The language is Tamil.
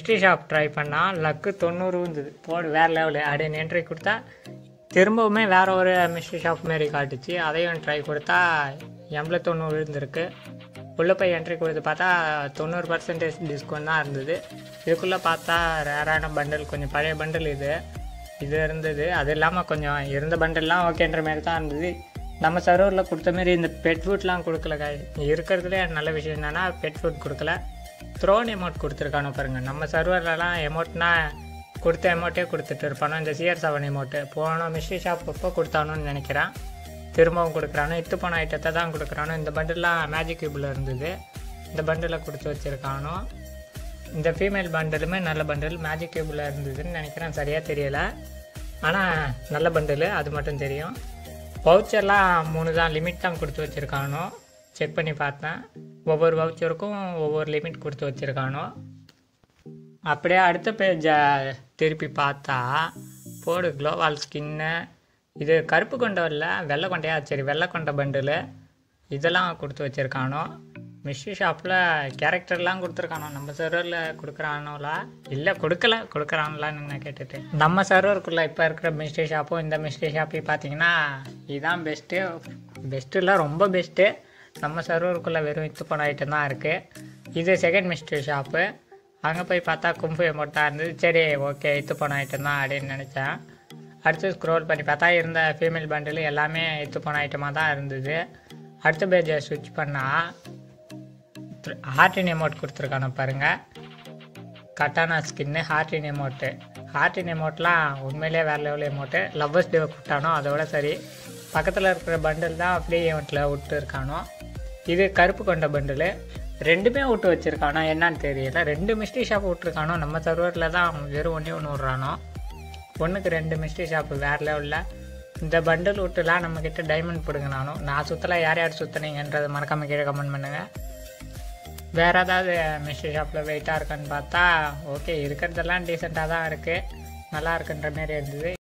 மிஸ்ட்ரி ஷாப் ட்ரை பண்ணால் லக்கு தொண்ணூறு இருந்தது போடு வேறு லெவலு அப்படின்னு என்ட்ரி கொடுத்தா திரும்பவுமே வேறு ஒரு மிஸ்ட்ரி ஷாப் மாரி காட்டுச்சு அதையும் ட்ரை கொடுத்தா எண்பது தொண்ணூறு இருந்திருக்கு உள்ளே போய் என்ட்ரி கொடுத்து பார்த்தா தொண்ணூறு பர்சன்டேஜ் டிஸ்கவுண்ட் தான் இருந்தது இதுக்குள்ளே பார்த்தா ரேரான பண்டில் கொஞ்சம் பழைய பண்டில் இது இது இருந்தது அது இல்லாமல் கொஞ்சம் இருந்த பண்டில்லாம் ஓகேன்ற மாதிரி தான் இருந்தது நம்ம சர்வரில் கொடுத்த மாதிரி இந்த பெட் ஃபுட்லாம் கொடுக்கல guys. இருக்கிறதுலே நல்ல விஷயம் என்னென்னா பெட் ஃபுட் கொடுக்கல த்ரோன் எமௌண்ட் கொடுத்துருக்கானு பாருங்கள் நம்ம சர்வர்லலாம் எமௌண்ட்னா கொடுத்த எமௌண்ட்டே கொடுத்துட்டு இருப்பானோ இந்த சிஆர் செவன் எமௌண்ட்டு போன மிஸ்ட்ரி ஷாப் அப்போ கொடுத்தானோன்னு நினைக்கிறேன் திரும்பவும் கொடுக்குறானோ இத்து போன ஐட்டத்தை தான் கொடுக்குறானோ இந்த பண்டில்லாம் மேஜிக் கியூபில் இருந்தது இந்த பண்டில் கொடுத்து வச்சுருக்கானோ இந்த ஃபீமேல் பண்டலுமே நல்ல பண்டல் மேஜிக் கியூபில் இருந்ததுன்னு நினைக்கிறேன் சரியாக தெரியல ஆனால் நல்ல பண்டலு அது மட்டும் தெரியும் வவுச்சர்லாம் மூணு தான் லிமிட் தான் கொடுத்து வச்சுருக்கானோ செக் பண்ணி பார்த்தேன் ஒவ்வொரு வவுச்சருக்கும் ஒவ்வொரு லிமிட் கொடுத்து வச்சுருக்கானோ அப்படியே அடுத்த பேஜை திருப்பி பார்த்தா போடு க்ளோவால் ஸ்கின்னு இது கருப்பு கொண்ட இல்லை வெள்ளை கொண்டையா சரி வெள்ளை கொண்ட பண்டில் இதெல்லாம் கொடுத்து வச்சுருக்கானோ மிஸ்ட்ரி ஷாப்பில் கேரக்டர்லாம் கொடுத்துருக்கானோ நம்ம சர்வரில் கொடுக்குறானோலா இல்லை கொடுக்கல கொடுக்குறான்லான்னு நான் கேட்டுட்டு நம்ம சர்வருக்குள்ளே இப்போ இருக்கிற மிஸ்ட்ரி ஷாப்பும் இந்த மிஸ்ட்ரி ஷாப்பையும் பார்த்தீங்கன்னா இதுதான் பெஸ்ட்டு பெஸ்ட்டு இல்லை ரொம்ப பெஸ்ட்டு நம்ம சர்வருக்குள்ளே வெறும் இத்து போன ஐட்டம் தான் இருக்குது இது செகண்ட் மிஸ்ட்ரி ஷாப்பு அங்கே போய் பார்த்தா கும்பு எமௌண்ட்டாக இருந்தது சரி ஓகே இத்து போன ஐட்டம் தான் அப்படின்னு நினச்சேன் அடுத்து ஸ்க்ரோல் பண்ணி பார்த்தா இருந்த ஃபீமேல் பண்டில் எல்லாமே இத்து போன ஐட்டமாக தான் இருந்தது அடுத்த பேஜை ஸ்விட்ச் பண்ணால் ஹார்டின் எமௌண்ட் கொடுத்துருக்கானோ பாருங்கள் கட்டானா ஸ்கின்னு ஹார்டின் எமௌண்ட்டு ஹார்டின் எமௌண்ட்லாம் உண்மையிலே வேறு லெவல் எமௌண்ட்டு லவ்வர்ஸ் டே கொடுத்தானோ அதோட சரி பக்கத்தில் இருக்கிற பண்டில் தான் ஃப்ரீ எமௌண்ட்டில் விட்டு இருக்கானோ இது கருப்பு கொண்ட பண்டில் ரெண்டுமே விட்டு வச்சுருக்கானோ என்னன்னு தெரியல ரெண்டு மிஸ்ட்ரி ஷாப் விட்ருக்கானோ நம்ம சர்வரில் தான் வெறும் ஒன்றே ஒன்று விட்றானோ ஒன்றுக்கு ரெண்டு மிஸ்ட்ரி ஷாப்பு வேறு லெவலில் இந்த பண்டில் விட்டுலாம் நம்மக்கிட்ட டைமண்ட் பிடுங்க நானும் நான் சுற்றலாம் யார் யார் சுற்றுனீங்கன்றதை மறக்காமல் கீழே கமெண்ட் பண்ணுங்கள் வேறு ஏதாவது மிஸ்ட்ரி ஷாப்பில் வெயிட்டாக இருக்கான்னு பார்த்தா ஓகே இருக்கிறதெல்லாம் டீசெண்டாக தான் இருக்குது நல்லா இருக்குன்ற மாரி இருந்தது